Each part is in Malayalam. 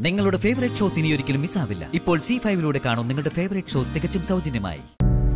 നിങ്ങളുടെ ഫേവറേറ്റ് ഷോസ് ഇനി ഒരിക്കലും മിസ്സാവില്ല ഇപ്പോൾ സി ഫൈവിലൂടെ കാണും നിങ്ങളുടെ ഫേവറേറ്റ് ഷോ തികച്ചും സൗജന്യമായി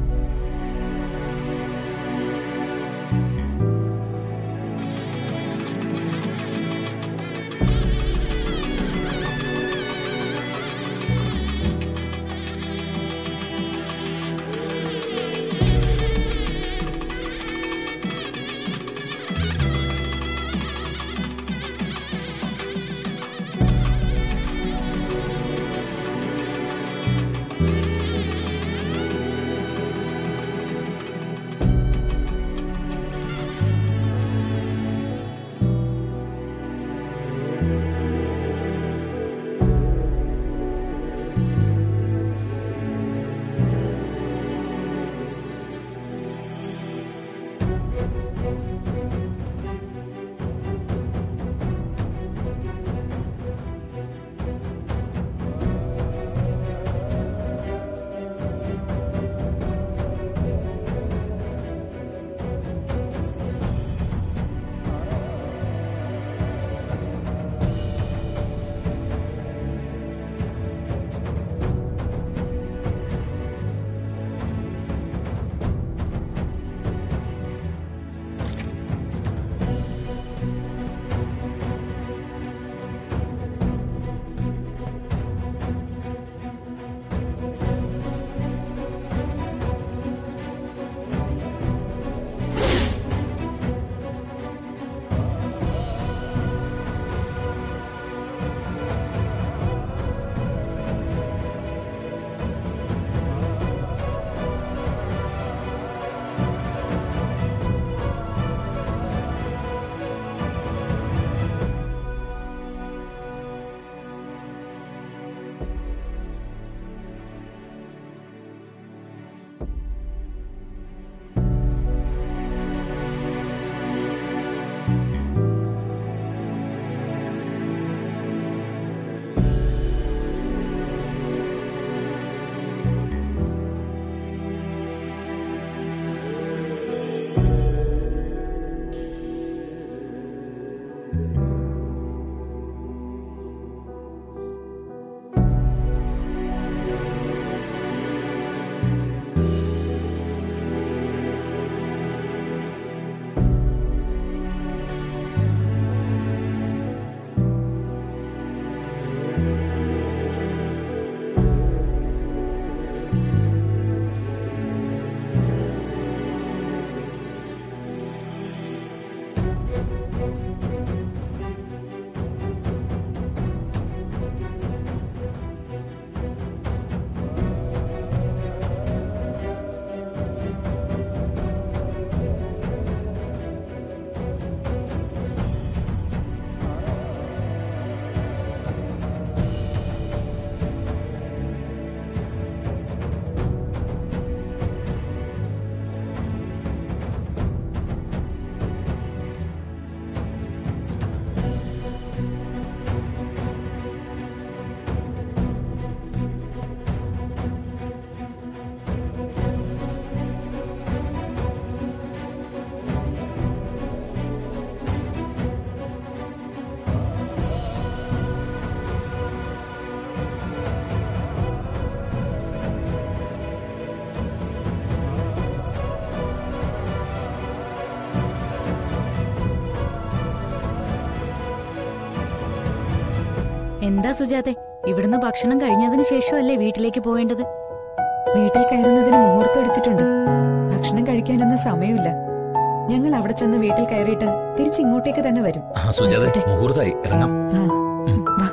എന്താ സുജാതെ ഇവിടുന്ന് ഭക്ഷണം കഴിഞ്ഞതിന് ശേഷമല്ലേ വീട്ടിലേക്ക് പോവേണ്ടത് വീട്ടിൽ കയറുന്നതിന് മുഹൂർത്തം എടുത്തിട്ടുണ്ട് ഭക്ഷണം കഴിക്കാനൊന്നും സമയമില്ല ഞങ്ങൾ അവിടെ ചെന്ന് വീട്ടിൽ കയറിയിട്ട് തിരിച്ചിങ്ങോട്ടേക്ക് തന്നെ വരും ആ സുജാത ആയിക്കോട്ടെ. മുഹൂർത്തായി ഇറങ്ങാം ആ, വാ.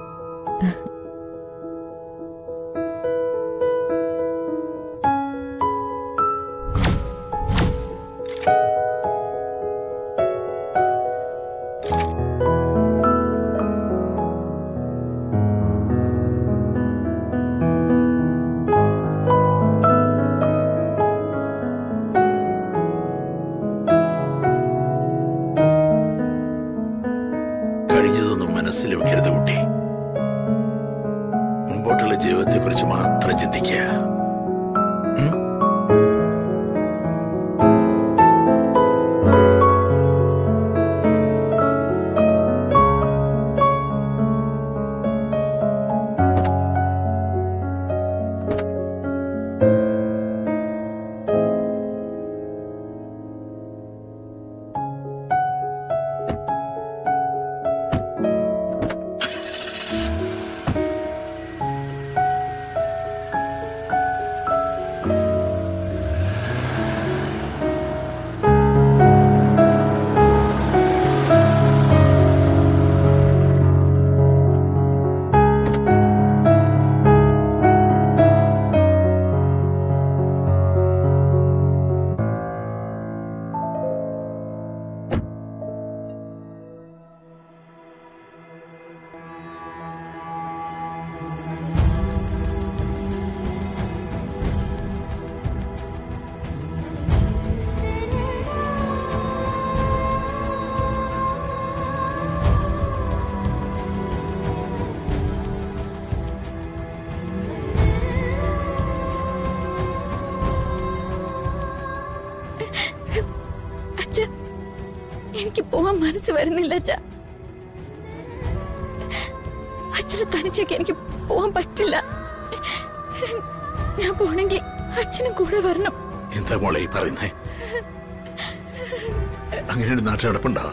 കഴിഞ്ഞതൊന്നും മനസ്സിൽ വെക്കരുത് കുട്ടി മുമ്പോട്ടുള്ള ജീവിതത്തെക്കുറിച്ച് മാത്രം ചിന്തിക്കുക ഉം? അച്ഛ എനിക്ക് പോവാൻ മനസ്സ് വരുന്നില്ല അച്ഛ അച്ഛനെ തനിച്ചൊക്കെ എനിക്ക് പോവാൻ പറ്റില്ല ഞാൻ പോണെങ്കിൽ അച്ഛനും കൂടെ വരണം എന്താ മോളെ ഈ പറയുന്നേ അങ്ങനെ ഒരു നാട്ടിൽ നടപ്പുണ്ടോ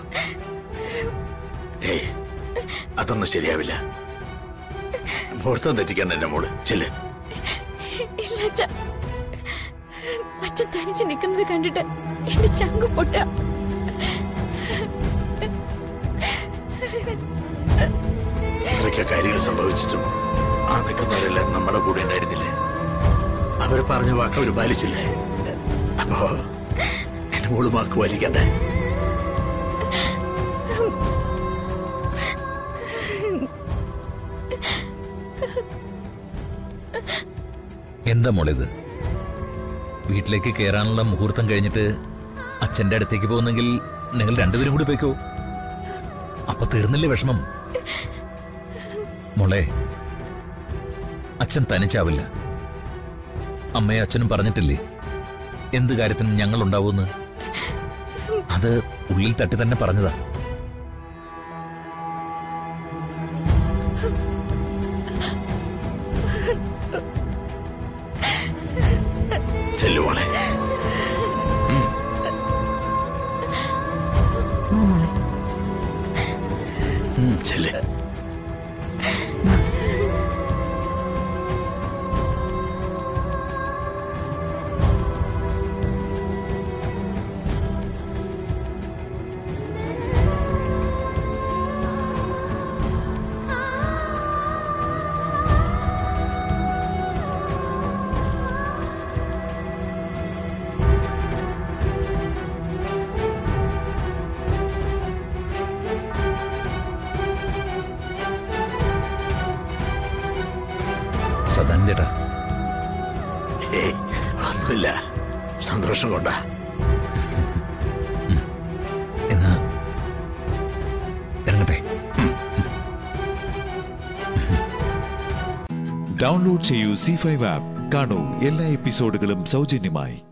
ഏയ് അതൊന്നും ശരിയാവില്ല മുഹൂർത്തം തെറ്റിക്കാൻ എന്റെ മോള് ചെല്ല് ഇല്ല അച്ഛ അച്ഛൻ തനിച്ച് നിൽക്കുന്നത് കണ്ടിട്ട് എന്റെ ചങ്ക് പൊട്ട ഇത്രയ്ക്ക് കാര്യങ്ങൾ സംഭവിച്ചിട്ടും ആ നിൽക്കുന്നവരെല്ലാം നമ്മുടെ കൂടെ ഉണ്ടായിരുന്നില്ലേ അവർ പറഞ്ഞ വാക്ക് അവർ പാലിച്ചില്ലേ അപ്പോ എന്റെ മോള് വാക്ക് പാലിക്കണ്ടേ എന്താ മോളിത് വീട്ടിലേക്ക് കയറാനുള്ള മുഹൂർത്തം കഴിഞ്ഞിട്ട് അച്ഛന്റെ അടുത്തേക്ക് പോകുന്നെങ്കിൽ നിങ്ങൾ രണ്ടുപേരും കൂടി പോയിക്കോ അപ്പൊ തീർന്നില്ലേ വിഷമം മോളെ അച്ഛൻ തനിച്ചാവില്ല അമ്മയും അച്ഛനും പറഞ്ഞിട്ടില്ലേ എന്ത് കാര്യത്തിനും ഞങ്ങൾ ഉണ്ടാവൂന്ന് അത് ഉള്ളിൽ തട്ടി തന്നെ പറഞ്ഞതാ ചെല്ലു മോളെ വാ മോളെ ഉം, ചെല്ല് സദാനന്ദേട്ടാ ഏയ് ഒന്നുമില്ല സന്തോഷം കൊണ്ടാ എന്നാ ഇറങ്ങട്ടെ ഡൗൺലോഡ് ചെയ്യൂ സി ഫൈവ് ആപ്പ് കാണൂ എല്ലാ എപ്പിസോഡുകളും സൗജന്യമായി